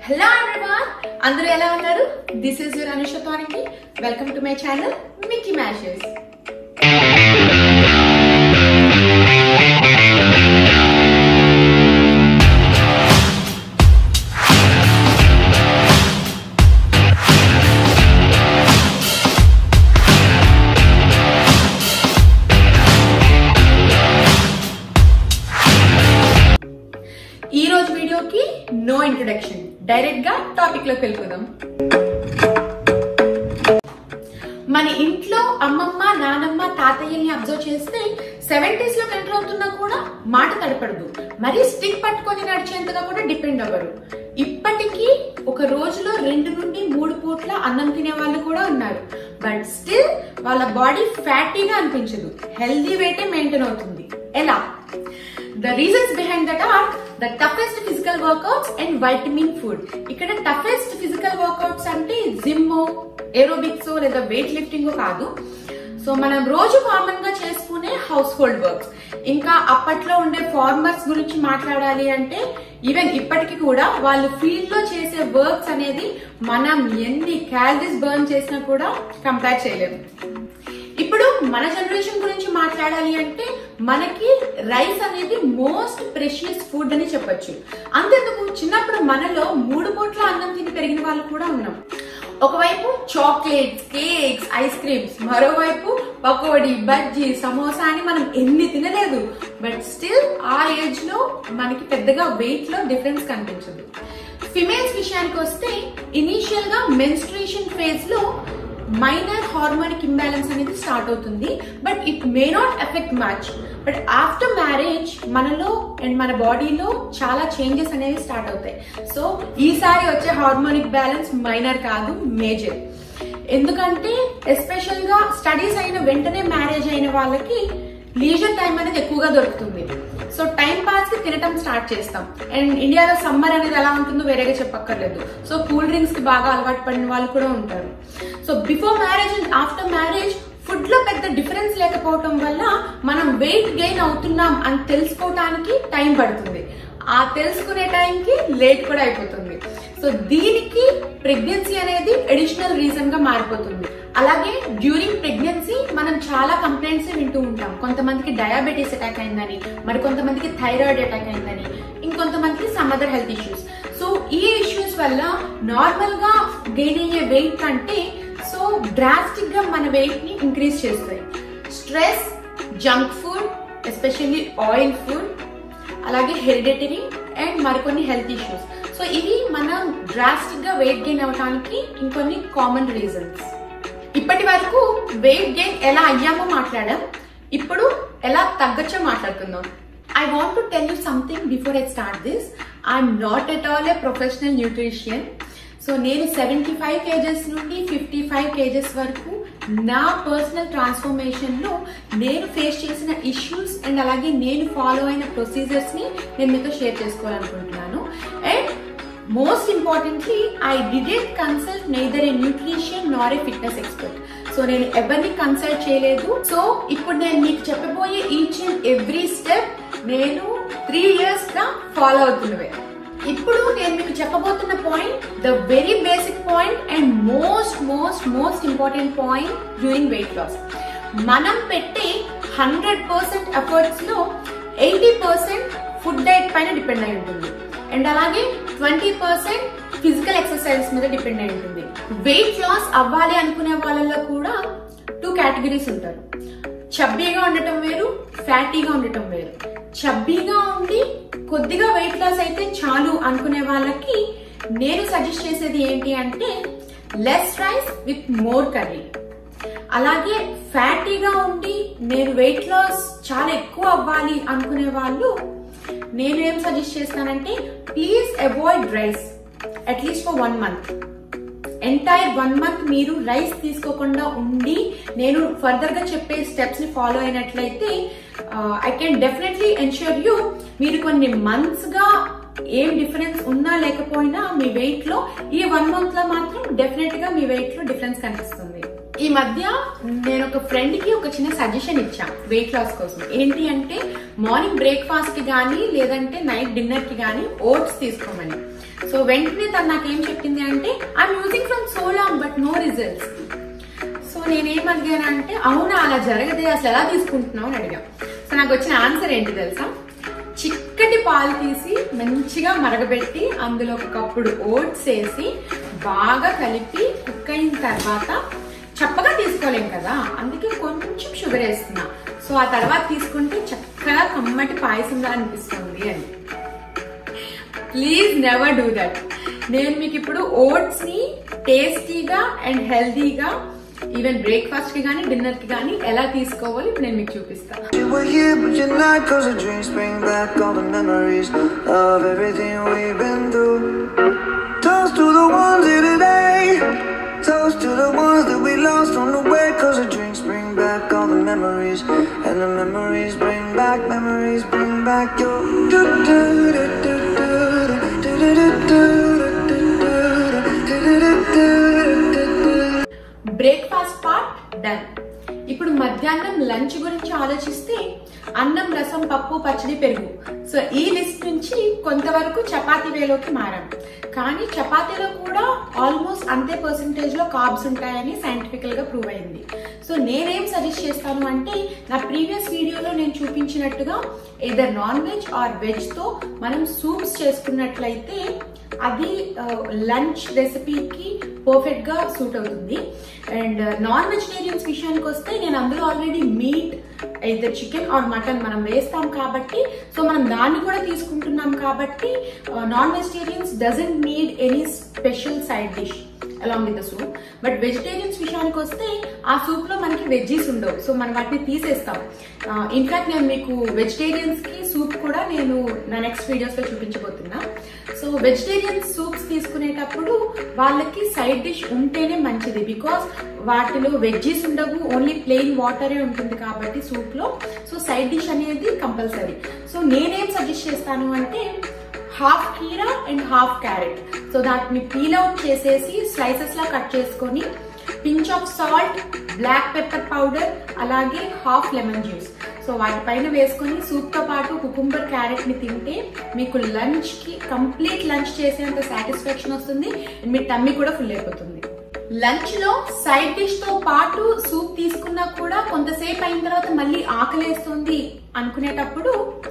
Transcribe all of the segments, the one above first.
Hello everyone అందరూ ఎలా ఉన్నారు దిస్ ఇస్ యువర్ అనుష పానికి welcome to my channel Mickey Mashes ఈ రోజు వీడియోకి నో ఇంట్రొడక్షన్ డైరెక్ట్ గా టాపిక్ లోకి వెళ్ళిపోదాం మన ఇంట్లో అమ్మమ్మ నానమ్మ తాతయ్యని అబ్జర్వ్ చేస్తే సెవెంటీస్ లో ఎంటర్ అవుతున్నా కూడా మాట తడపడదు మరి స్టిక్ పట్టుకొని నడిచేంతగా కూడా డిపెండ్ అవ్వరు ఇప్పటికీ ఒక రోజులో రెండు నుండి మూడు పూట్ల అన్నం తినే వాళ్ళు కూడా ఉన్నారు బట్ స్టిల్ వాళ్ళ బాడీ ఫ్యాటీగా అనిపించదు హెల్దీ వెయిటే మెయింటైన్ అవుతుంది ఎలా the reasons behind that are the toughest physical workouts and vitamin food ఇక్కడ టఫెస్ట్ ఫిజికల్ వర్కౌట్స్ అంటే జిమ్ ఏరోబిక్స్ లేదా వెయిట్ లిఫ్టింగ్ కాదు సో మనం రోజు కామన్ గా చేసుకునే హౌస్ హోల్డ్ వర్క్స్ ఇంకా అప్పట్లో ఉండే ఫార్మర్స్ గురించి మాట్లాడాలి అంటే ఈవెన్ ఇప్పటికీ కూడా వాళ్ళు ఫీల్డ్ లో చేసే వర్క్స్ అనేది మనం ఎన్ని క్యాలరీస్ బర్న్ చేసినా కూడా కంపేర్ చేయలేము ఇప్పుడు మన జనరేషన్ గురించి మాట్లాడాలి అంటే మనకి రైస్ అనేది మోస్ట్ ప్రెషియస్ ఫుడ్ అని చెప్పొచ్చు అంతెందుకు చిన్నప్పుడు మనలో మూడు పూట్ల అన్నం తిని పెరిగిన వాళ్ళు కూడా ఉన్నాం ఒకవైపు చాక్లెట్స్ కేక్స్ ఐస్ క్రీమ్స్ మరోవైపు పకోడీ బజ్జీ సమోసా అని మనం ఎన్ని తినలేదు బట్ స్టిల్ ఆ ఏజ్ లో మనకి పెద్దగా వెయిట్ లో డిఫరెన్స్ కనిపించదు ఫిమేల్స్ విషయానికి వస్తే ఇనీషియల్ గా మెన్స్ట్రేషన్ ఫేజ్ లో మైనర్ హార్మోనిక్ ఇంబ్యాలెన్స్ అనేది స్టార్ట్ అవుతుంది but it may not effect much but after marriage మనలో అండ్ మన బాడీలో చాలా చేంజెస్ అనేవి స్టార్ట్ అవుతాయి సో ఈసారి వచ్చే హార్మోనిక్ బ్యాలెన్స్ మైనర్ కాదు మేజర్ ఎందుకంటే ఎస్పెషల్ గా స్టడీస్ అయిన వెంటనే మ్యారేజ్ అయిన వాళ్ళకి లీజర్ టైం అనేది ఎక్కువగా దొరుకుతుంది సో టైం పాస్ కి తినటం స్టార్ట్ చేస్తాం అండ్ ఇండియాలో సమ్మర్ అనేది ఎలా ఉంటుందో వేరేగా చెప్పక్కర్లేదు సో కూల్ డ్రింక్స్ కి బాగా అలవాటు పడిన వాళ్ళు కూడా ఉంటారు so before marriage and after marriage food లో పెద్ద డిఫరెన్స్ లేకపోవటం వల్ల మనం వెయిట్ గెయిన్ అవుతున్నాం అని తెలుసుకోవడానికి టైం పడుతుంది ఆ తెలుసుకునే టైంకి లేట్ కూడా అయిపోతుంది సో దీనికి ప్రెగ్నెన్సీ అనేది అడిషనల్ రీజన్ గా మారిపోతుంది అలాగే డ్యూరింగ్ ప్రెగ్నెన్సీ మనం చాలా కంప్లైంట్స్ వింటూ ఉంటాం కొంతమందికి డయాబెటీస్ అటాక్ అయిందని మరి కొంతమందికి థైరాయిడ్ అటాక్ అయిందని ఇంకొంతమందికి some other health issues so ఈ ఇష్యూస్ వల్ల నార్మల్ గా గెయిన్ అయ్యే వెయిట్ కంటే సో డ్రాస్టిక్ గా మన వెయిట్ ని ఇంక్రీజ్ చేస్తాయి stress junk food especially oil food అలాగే హెరిడిటరీ అండ్ మరికొన్ని హెల్త్ ఇష్యూస్ సో ఇవి మనం డ్రాస్టిక్ గా వెయిట్ గెయిన్ అవడానికి ఇంకొన్ని కామన్ రీజన్స్ ఇప్పటి వరకు వెయిట్ గెయిన్ ఎలా అయ్యామో మాట్లాడాం ఇప్పుడు ఎలా తగ్గచ్చో మాట్లాడుకుందాం I want to tell you something before I start this I'm not at all a professional nutritionist so నేను సెవెంటీ ఫైవ్ కేజెస్ నుండి ఫిఫ్టీ ఫైవ్ కేజెస్ వరకు నా పర్సనల్ ట్రాన్స్ఫర్మేషన్ లో నేను ఫేస్ చేసిన ఇష్యూస్ అండ్ అలాగే నేను ఫాలో అయిన ప్రొసీజర్స్ ని నేను మీతో షేర్ చేసుకోవాలనుకుంటున్నాను and most importantly I didn't consult neither a nutritionist nor a fitness expert so నేను ఎవరిని కన్సల్ట్ చేయలేదు సో ఇప్పుడు నేను మీకు చెప్పబోయే ఈచ్ అండ్ ఎవ్రీ స్టెప్ నేను త్రీ ఇయర్స్ గా ఫాలో అవుతున్నవే ఇప్పుడు నేను మీకు చెప్పబోతున్న point the very basic point and most most most important point during weight loss మనం పెట్టే హండ్రెడ్ పర్సెంట్ ఎఫర్ట్స్ లో ఎయిటీ పర్సెంట్ ఫుడ్ డైట్ పైన డిపెండ్ అయి ఉంటుంది అండ్ అలాగే ట్వంటీ పర్సెంట్ ఫిజికల్ ఎక్సర్సైజ్ మీద డిపెండ్ అయి ఉంటుంది వెయిట్ లాస్ అవ్వాలి అనుకునే వాళ్ళలో కూడా టూ కేటగిరీస్ ఉంటారు చబ్బీగా ఉండటం వేరు ఫ్యాటీగా ఉండటం వేరు చబ్బీగా ఉండి కొద్దిగా వెయిట్ లాస్ అయితే చాలు అనుకునే వాళ్ళకి నేను సజెస్ట్ చేసేది ఏంటి అంటే less rice with more curry అలాగే ఫ్యాటీగా ఉండి నేను వెయిట్ లాస్ చాలా ఎక్కువ అవ్వాలి అనుకునే వాళ్ళు నేను ఏం సజెస్ట్ చేస్తానంటే please avoid rice at least for one month entire one month మీరు రైస్ తీసుకోకుండా ఉండి నేను ఫర్దర్ గా చెప్పే స్టెప్స్ ని ఫాలో అయినట్లయితే I can definitely ensure you మీరు కొన్ని మంత్స్ గా ఏం డిఫరెన్స్ ఉన్నా లేకపోయినా మీ వెయిట్ లో ఈ వన్ మంత్ లో మాత్రం డెఫినెట్ గా మీ వెయిట్ లో డిఫరెన్స్ కనిపిస్తుంది ఈ మధ్య నేను ఒక ఫ్రెండ్ కి ఒక చిన్న సజెషన్ ఇచ్చా వెయిట్ లాస్ కోసం ఏంటి అంటే మార్నింగ్ బ్రేక్ఫాస్ట్ కి గానీ లేదంటే నైట్ డిన్నర్ కి గానీ ఓట్స్ తీసుకోమని సో వెంటనే తను నాకేం చెప్పింది అంటే I'm using from so long but no results so నేనేం అడిగానంటే అవునా అలా జరగదే అసలు ఎలా తీసుకుంటున్నావు అని అడిగా సో నాకు వచ్చిన ఆన్సర్ ఏంటి తెలుసా చిక్కటి పాలు తీసి మంచిగా మరగబెట్టి అందులో ఒక కప్పుడు ఓట్స్ వేసి బాగా కలిపి కుక్ అయిన తర్వాత చప్పగా తీసుకోలేం కదా అందుకే కొంచెం షుగర్ వేస్తున్నా సో ఆ తర్వాత తీసుకుంటే చక్కగా కమ్మటి పాయసంలా అనిపిస్తుంది అని ప్లీజ్ నెవర్ డూ దట్ నేను మీకు ఇప్పుడు ఓట్స్ ని టేస్టీగా అండ్ హెల్దీగా ఈవెన్ బ్రేక్ఫాస్ట్ కి కానీ డిన్నర్ కి కానీ ఎలా తీసుకోవాలి ఇప్పుడు నేను మీకు చూపిస్తాను You were here, but you're not, cause the dreams bring back all the memories of everything we've been through. Toast to the ones here today. Toast to the ones that we lost on the way, cause the drinks bring back all the memories. And the memories bring back, memories bring back your. do do do do do do do do do do do do do breakfast part done ఇప్పుడు మధ్యాహ్నం lunch గురించి ఆలోచిస్తే అన్నం రసం పప్పు పచ్చడి పెరుగు so ఈ లిస్ట్ నుంచి కొంతవరకు చపాతీ వేలోకి మారాం కానీ చపాతీలో కూడా ఆల్మోస్ట్ అంతే పర్సంటేజ్ లో కార్బ్స్ ఉంటాయని సైంటిఫికల్ గా ప్రూవ్ అయింది సో నేనేం సజెస్ట్ చేస్తాను అంటే నా ప్రీవియస్ వీడియోలో నేను చూపించినట్టుగా either non veg or veg తో మనం సూప్స్ చేసుకున్నట్లయితే అది లంచ్ రెసిపీకి పర్ఫెక్ట్ గా సూట్ అవుతుంది అండ్ నాన్ వెజిటేరియన్స్ విషయానికి వస్తే నేను అందులో ఆల్రెడీ మీట్ ఇద్దరు చికెన్ ఆర్ మటన్ మనం వేస్తాం కాబట్టి సో మనం దాన్ని కూడా తీసుకుంటున్నాం కాబట్టి non vegetarians doesn't need any special side dish along with the soup but vegetarians విషయానికి వస్తే ఆ సూప్ లో మనకి వెజ్జీస్ ఉండవు సో మనం వాటిని తీసేస్తాం ఇన్ఫాక్ట్ నేను మీకు వెజిటేరియన్స్ కి సూప్ కూడా నేను నా నెక్స్ట్ వీడియోస్ లో చూపించబోతున్నా సో వెజిటేరియన్ సూప్స్ తీసుకునేటప్పుడు వాళ్ళకి సైడ్ డిష్ ఉంటేనే మంచిది బికాస్ వాటిలో వెజ్జీస్ ఉండవు ఓన్లీ ప్లెయిన్ వాటరే ఉంటుంది కాబట్టి సూప్ లో సో సైడ్ డిష్ అనేది కంపల్సరీ సో నేనేం సజెస్ట్ చేస్తాను అంటే హాఫ్ కీరా అండ్ హాఫ్ క్యారెట్ సో దాన్ని పీల్ అవుట్ చేసేసి స్లైసెస్ లా కట్ చేసుకొని pinch of salt black pepper powder అలాగే హాఫ్ లెమన్ జ్యూస్ సో వాటిపైన వేసుకొని సూప్ తో పాటు కుకుంబర్ క్యారెట్ ని తింటే మీకు లంచ్ కి కంప్లీట్ లంచ్ చేసేంత సాటిస్ఫాక్షన్ వస్తుంది and మీ టమ్మీ కూడా ఫుల్ అయిపోతుంది లంచ్ లో సైడ్ డిష్ తో పాటు సూప్ తీసుకున్నా కూడా కొంతసేపు అయిన తర్వాత మళ్ళీ ఆకలేస్తుంది అనుకునేటప్పుడు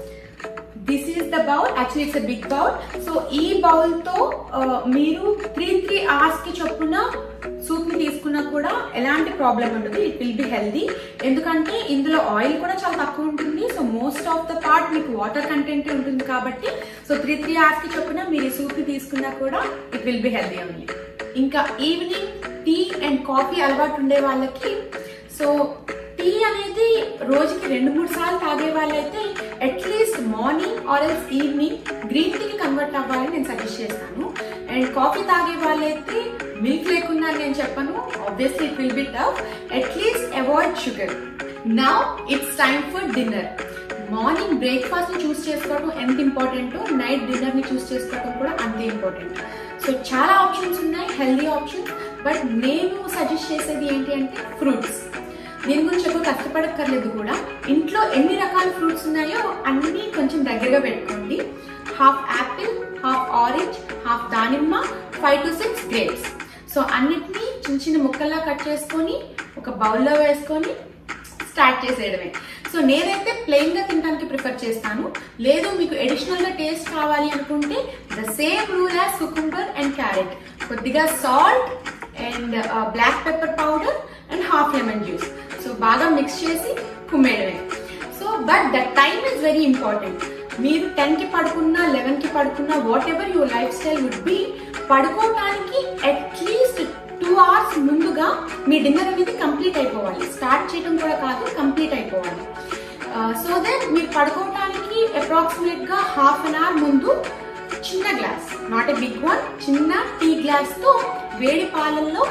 this is the bowl actually it's big bowl so ఈ బౌల్ తో ఆ, మీరు త్రీ త్రీ అవర్స్ కి చొప్పున సూప్ ని తీసుకున్నా కూడా ఎలాంటి ప్రాబ్లం ఉండదు ఇట్ విల్ బి హెల్దీ ఎందుకంటే ఇందులో ఆయిల్ కూడా చాలా తక్కువ ఉంటుంది so most of the part మీకు వాటర్ కంటెంట్ ఉంటుంది కాబట్టి సో త్రీ త్రీ అవర్స్ కి చొప్పున మీరు ఈ సూప్ ని తీసుకున్నా కూడా it will be healthy only ఇంకా ఈవినింగ్ టీ అండ్ కాఫీ అలవాటు ఉండే వాళ్ళకి సో టీ అనేది రోజుకి రెండు మూడు సార్లు తాగే వాళ్ళైతే at least morning or else evening green టీకి కన్వర్ట్ అవ్వాలని నేను సజెస్ట్ చేస్తాను అండ్ కాఫీ తాగే వాళ్ళైతే మిల్క్ లేకుండా నేను చెప్పను obviously it will be tough at least avoid sugar now it's time for dinner morning breakfast ని చూస్ చేసుకోవడం ఎంత ఇంపార్టెంటో నైట్ డిన్నర్ ని చూస్ చేసుకోవడం కూడా అంతే ఇంపార్టెంట్ సో చాలా ఆప్షన్స్ ఉన్నాయి హెల్దీ ఆప్షన్స్ బట్ నేను సజెస్ట్ చేసేది ఏంటి అంటే ఫ్రూట్స్ దీని గురించి ఎక్కువ కష్టపడక్కర్లేదు కూడా ఇంట్లో ఎన్ని రకాల ఫ్రూట్స్ ఉన్నాయో అన్ని కొంచెం దగ్గరగా పెట్టుకోండి half apple half orange half దానిమ్మ five to six grapes so అన్నిటినీ చిన్న చిన్న ముక్కల్లా కట్ చేసుకొని ఒక బౌల్లో వేసుకొని స్టార్ట్ చేసేయడమే సో నేనైతే ప్లెయిన్ గా తినడానికి ప్రిఫర్ చేస్తాను లేదు మీకు అడిషనల్ గా టేస్ట్ కావాలి అనుకుంటే the same rule as cucumber and carrot కొద్దిగా salt and black pepper powder and half lemon juice so బాగా మిక్స్ చేసి కుమ్మేయడమే so but the time is very important మీరు టెన్ కి పడుకున్నా లెవెన్ కి పడుకున్నా whatever your lifestyle would be పడుకోవడానికి అట్లీస్ట్ టూ అవర్స్ ముందుగా మీ డిన్నర్ అనేది కంప్లీట్ అయిపోవాలి స్టార్ట్ చేయడం కూడా కాదు కంప్లీట్ అయిపోవాలి సో దెన్ మీరు పడుకోవడానికి అప్రాక్సిమేట్ గా హాఫ్ అన్ అవర్ ముందు చిన్న glass not a big one చిన్న టీ గ్లాస్ తో వేడి పాలల్లో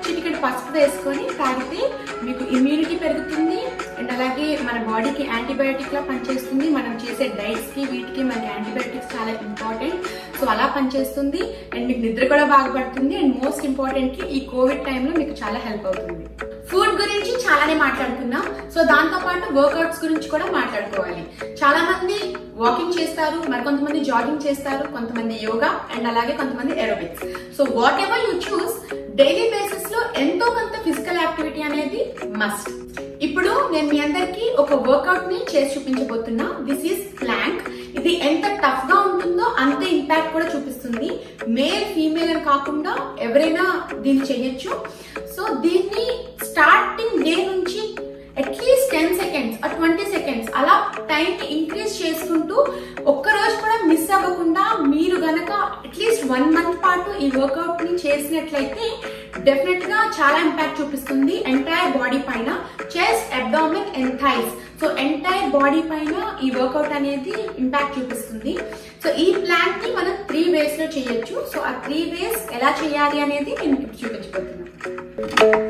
చిటికెడు పసుపు వేసుకొని తాగితే మీకు ఇమ్యూనిటీ పెరుగుతుంది అండ్ అలాగే మన బాడీకి యాంటీబయాటిక్ లా పనిచేస్తుంది మనం చేసే డైట్స్ కి వీటికి మనకి యాంటీబయాటిక్స్ చాలా ఇంపార్టెంట్ సో అలా పనిచేస్తుంది అండ్ మీకు నిద్ర కూడా బాగుపడుతుంది అండ్ మోస్ట్ ఇంపార్టెంట్ ఈ కోవిడ్ టైంలో మీకు చాలా హెల్ప్ అవుతుంది ఫుడ్ గురించి చాలానే మాట్లాడుకున్నాం సో దాంతో పాటు వర్కౌట్స్ గురించి కూడా మాట్లాడుకోవాలి చాలా మంది వాకింగ్ చేస్తారు మరి కొంతమంది జాగింగ్ చేస్తారు కొంతమంది యోగా అండ్ అలాగే కొంతమంది aerobics so whatever you choose daily basis లో ఎంతో కొంత ఫిజికల్ యాక్టివిటీ అనేది మస్ట్ ఇప్పుడు నేను మీ అందరికి ఒక వర్కౌట్ ని చేసి చూపించబోతున్నా దిస్ ఈస్ ప్లాంక్ ఇది ఎంత టఫ్ గా ఉంటుందో అంత ఇంపాక్ట్ కూడా చూపిస్తుంది మేల్ ఫీమేల్ అని కాకుండా ఎవరైనా దీన్ని చేయొచ్చు సో దీన్ని స్టార్టింగ్ డే నుంచి at least ten seconds twenty seconds అలా టైం ఇంక్రీజ్ చేసుకుంటూ ఒక్క రోజు కూడా మిస్ అవ్వకుండా మీరు గనక అట్లీస్ట్ వన్ మంత్ పాటు ఈ వర్కౌట్ ని చేసినట్లయితే డెఫినెట్ గా చాలా ఇంపాక్ట్ చూపిస్తుంది ఎంటైర్ బాడీ పైన chest abdomen and thighs so entire body పైన ఈ వర్కౌట్ అనేది ఇంపాక్ట్ చూపిస్తుంది సో ఈ ప్లాన్ ని మనం త్రీ వేస్ లో చేయొచ్చు సో ఆ త్రీ వేస్ ఎలా చేయాలి అనేది నేను ఇప్పుడు చూపించబోతున్నాను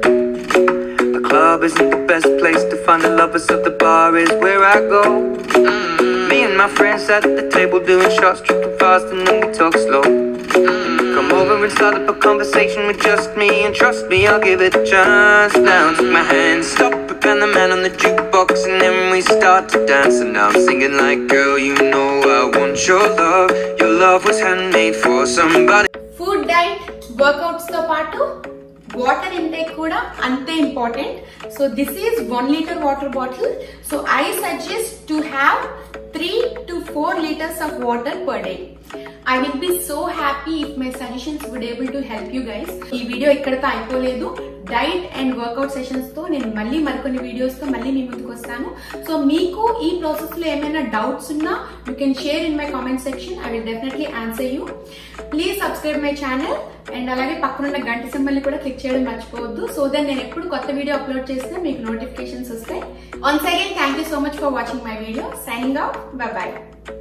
The club isn't the best place to find the lovers, so the bar is where I go. Me and my friends at the table doing shots, tripping fast, and then we talk slow. Come over and start up a conversation with just me, and trust me, I'll give it a chance. Now take my hand, stop it, and the man on the jukebox, and then we start to dance. And now I'm singing like, girl, you know I want your love. Your love was handmade for somebody. Food diet workouts తో పాటు water intake కూడా అంతే important so this is one litre water bottle so I suggest to have three to four litres of water per day I will be so happy if my suggestions would able to help you guys ఈ video ఇక్కడతో అయిపోలేదు diet and work out sessions తో నేను మళ్ళీ మరికొన్ని videos తో మళ్ళీ మీ ముందుకు వస్తాను సో మీకు ఈ ప్రాసెస్ లో ఏమైనా డౌట్స్ ఉన్నా you can share in my comment section I will definitely answer you please subscribe my channel and అలాగే పక్కనున్న గంట సింబల్ ని కూడా క్లిక్ చేయడం మర్చిపోవద్దు సో దెన్ నేను ఎప్పుడు కొత్త వీడియో అప్లోడ్ చేస్తే మీకు నోటిఫికేషన్స్ వస్తాయి once again thank you so much for watching my video signing out bye bye